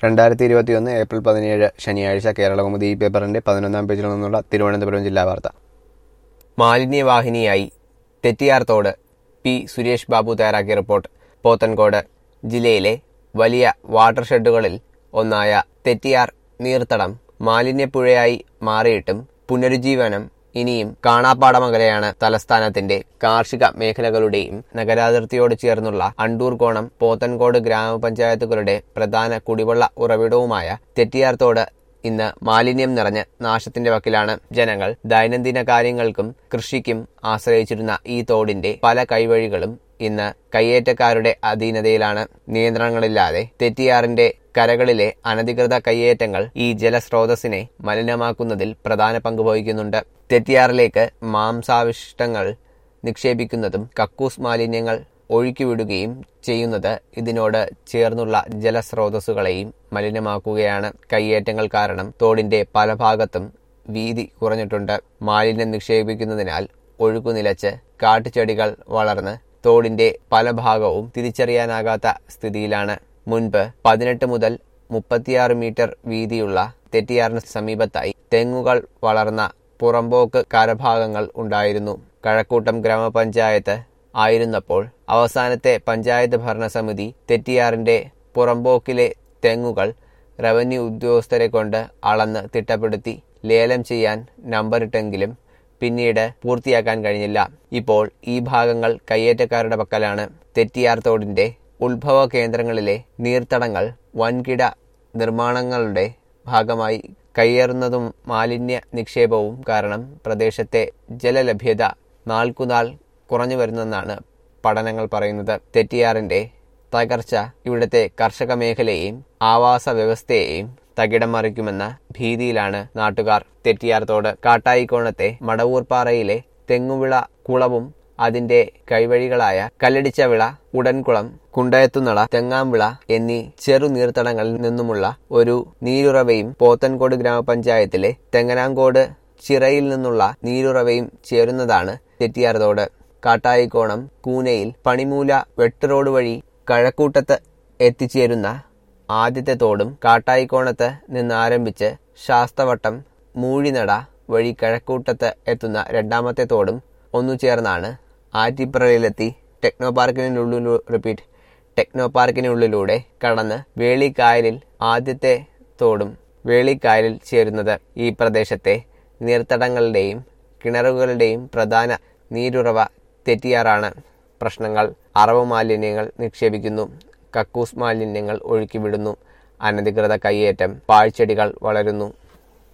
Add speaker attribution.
Speaker 1: രണ്ടായിരത്തി ഇരുപത്തിയൊന്ന് ഏപ്രിൽ പതിനേഴ് ശനിയാഴ്ച കേരളകൗമുദി ഈ പേപ്പറിന്റെ പതിനൊന്നാം പേജിൽ നിന്നുള്ള തിരുവനന്തപുരം ജില്ലാ വാർത്ത മാലിന്യവാഹിനിയായി തെറ്റിയാർത്തോട് പി സുരേഷ് ബാബു തയ്യാറാക്കിയ റിപ്പോർട്ട് പോത്തൻകോട് ജില്ലയിലെ വലിയ വാട്ടർ ഷെഡുകളിൽ ഒന്നായ തെറ്റിയാർ നീർത്തടം മാലിന്യപ്പുഴയായി മാറിയിട്ടും പുനരുജ്ജീവനം ഇനിയും കാണാപ്പാടമകലെയാണ് തലസ്ഥാനത്തിന്റെ കാർഷിക മേഖലകളുടെയും നഗരാതിർത്തിയോട് ചേർന്നുള്ള അണ്ടൂർകോണം പോത്തൻകോട് ഗ്രാമപഞ്ചായത്തുകളുടെ പ്രധാന കുടിവെള്ള ഉറവിടവുമായ തെറ്റിയാർത്തോട് ഇന്ന് മാലിന്യം നിറഞ്ഞ് നാശത്തിന്റെ വക്കിലാണ് ജനങ്ങൾ ദൈനംദിന കാര്യങ്ങൾക്കും കൃഷിക്കും ആശ്രയിച്ചിരുന്ന ഈ തോടിന്റെ പല കൈവഴികളും ഇന്ന് കയ്യേറ്റക്കാരുടെ അധീനതയിലാണ് നിയന്ത്രണങ്ങളില്ലാതെ തെറ്റിയാറിന്റെ കരകളിലെ അനധികൃത കയ്യേറ്റങ്ങൾ ഈ ജലസ്രോതസ്സിനെ മലിനമാക്കുന്നതിൽ പ്രധാന പങ്ക് വഹിക്കുന്നുണ്ട് തെറ്റിയാറിലേക്ക് മാംസാവിഷ്ടങ്ങൾ നിക്ഷേപിക്കുന്നതും കക്കൂസ് മാലിന്യങ്ങൾ ഒഴുക്കിവിടുകയും ചെയ്യുന്നത് ഇതിനോട് ചേർന്നുള്ള ജലസ്രോതസ്സുകളെയും മലിനമാക്കുകയാണ് കയ്യേറ്റങ്ങൾ കാരണം തോടിന്റെ പല ഭാഗത്തും വീതി കുറഞ്ഞിട്ടുണ്ട് മാലിന്യം നിക്ഷേപിക്കുന്നതിനാൽ ഒഴുക്കു നിലച്ച് കാട്ടുചെടികൾ വളർന്ന് തോടിന്റെ പല ഭാഗവും തിരിച്ചറിയാനാകാത്ത സ്ഥിതിയിലാണ് മുൻപ് പതിനെട്ട് മുതൽ മുപ്പത്തിയാറ് മീറ്റർ വീതിയുള്ള തെറ്റിയാറിന് സമീപത്തായി തെങ്ങുകൾ വളർന്ന പുറമ്പോക്ക് കരഭാഗങ്ങൾ ഉണ്ടായിരുന്നു കഴക്കൂട്ടം ഗ്രാമപഞ്ചായത്ത് ആയിരുന്നപ്പോൾ അവസാനത്തെ പഞ്ചായത്ത് ഭരണസമിതി തെറ്റിയാറിന്റെ പുറമ്പോക്കിലെ തെങ്ങുകൾ റവന്യൂ ഉദ്യോഗസ്ഥരെ കൊണ്ട് അളന്ന് തിട്ടപ്പെടുത്തി ലേലം ചെയ്യാൻ നമ്പറിട്ടെങ്കിലും പിന്നീട് പൂർത്തിയാക്കാൻ കഴിഞ്ഞില്ല ഇപ്പോൾ ഈ ഭാഗങ്ങൾ കയ്യേറ്റക്കാരുടെ പക്കലാണ് തെറ്റിയാർ തോടിന്റെ ഉത്ഭവ കേന്ദ്രങ്ങളിലെ നീർത്തടങ്ങൾ വൻകിട നിർമ്മാണങ്ങളുടെ ഭാഗമായി കയ്യേറുന്നതും മാലിന്യ നിക്ഷേപവും കാരണം പ്രദേശത്തെ ജലലഭ്യത നാൾക്കുനാൾ കുറഞ്ഞു വരുന്നെന്നാണ് പഠനങ്ങൾ പറയുന്നത് തെറ്റിയാറിന്റെ തകർച്ച ഇവിടുത്തെ കർഷക മേഖലയെയും ആവാസ വ്യവസ്ഥയെയും തകിടം മറിക്കുമെന്ന ഭീതിയിലാണ് നാട്ടുകാർ തെറ്റിയാർത്തോട് കാട്ടായിക്കോണത്തെ മടവൂർപ്പാറയിലെ തെങ്ങുവിള കുളവും അതിന്റെ കൈവഴികളായ കല്ലടിച്ചവിള ഉടൻകുളം കുണ്ടയത്തുനട തെങ്ങാംവിള എന്നീ ചെറു നീർത്തടങ്ങളിൽ നിന്നുമുള്ള ഒരു നീരുറവയും പോത്തൻകോട് ഗ്രാമപഞ്ചായത്തിലെ തെങ്ങനാങ്കോട് ചിറയിൽ നിന്നുള്ള നീരുറവയും ചേരുന്നതാണ് തെറ്റിയാർതോട് കാട്ടായിക്കോണം കൂനയിൽ പണിമൂല വെട്ട് റോഡ് വഴി കഴക്കൂട്ടത്ത് എത്തിച്ചേരുന്ന ആദ്യത്തെ തോടും കാട്ടായിക്കോണത്ത് നിന്ന് ആരംഭിച്ച് ശാസ്തവട്ടം മൂഴിനട വഴി കഴക്കൂട്ടത്ത് എത്തുന്ന രണ്ടാമത്തെ തോടും ഒന്നു ചേർന്നാണ് ആറ്റിപ്പറയിലെത്തി ടെക്നോ പാർക്കിനുള്ളിലൂ റിപ്പീറ്റ് ടെക്നോ പാർക്കിനുള്ളിലൂടെ കടന്ന് വേളിക്കായലിൽ ആദ്യത്തെ തോടും വേളിക്കായലിൽ ചേരുന്നത് ഈ പ്രദേശത്തെ നീർത്തടങ്ങളുടെയും കിണറുകളുടെയും പ്രധാന നീരുറവ തെറ്റിയാറാണ് പ്രശ്നങ്ങൾ അറവ് മാലിന്യങ്ങൾ നിക്ഷേപിക്കുന്നു കക്കൂസ് മാലിന്യങ്ങൾ ഒഴുക്കിവിടുന്നു അനധികൃത കയ്യേറ്റം പാഴ്ചെടികൾ വളരുന്നു